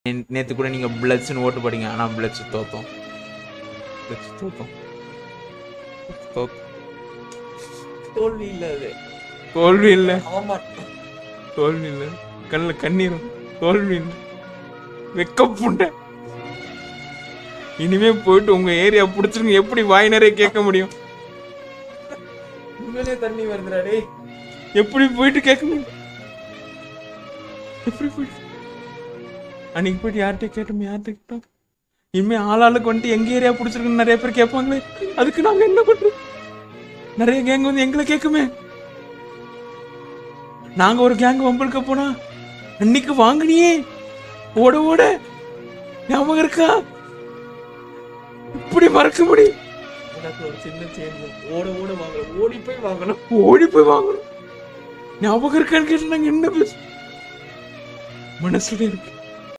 நே- நேத்து கூட நீங்க பிளட்ஸ்னு ஓட்டு போட்டீங்க ஆனா பிளட்ஸ் தோத்தோம் பிளட்ஸ் தோத்தோம் தோத்தோம். தோல்வி இல்ல அது தோல்வி இல்ல அவமாட்டம் தோல்வி இல்ல கண்ணுல கண்ணீரும் தோல்வி இல்ல வெக்கப்புண்ட இனிமே போயிட்டு உங்க ஏரியா புடிச்சிருங்க எப்படி வாய் நிறைய கேட்க முடியும் உண்மையிலே தண்ணி வருதுடா டேய் எப்படி போயிட்டு கேட்க முடியும் எப்படி போயிட்டு அன்னைக்கு போயிட்டு யார்கிட்ட கேட்டோம் யார்கிட்ட கேட்டோம் இனிமே ஆளாளுக்கு வந்துட்டு எங்க ஏரியா பிடிச்சிருக்குன்னு நிறைய பேர் கேட்பாங்களே அதுக்கு நாங்க என்ன பண்றோம் நிறைய கேங் வந்து எங்களை கேட்குமே நாங்க ஒரு கேங் வம்பளுக்க போனா அன்னைக்கு வாங்கினியே ஓட ஓட ஞாபகம் இருக்கா இப்படி மறக்க முடியும் எனக்கு ஒரு சின்ன சேஞ்ச் ஓட ஓட வாங்கணும் ஓடி போய் வாங்கணும் ஓடி போய் வாங்கணும் ஞாபகம் இருக்கான்னு கேட்டு நாங்க என்ன பேச மனசுல இருக்கு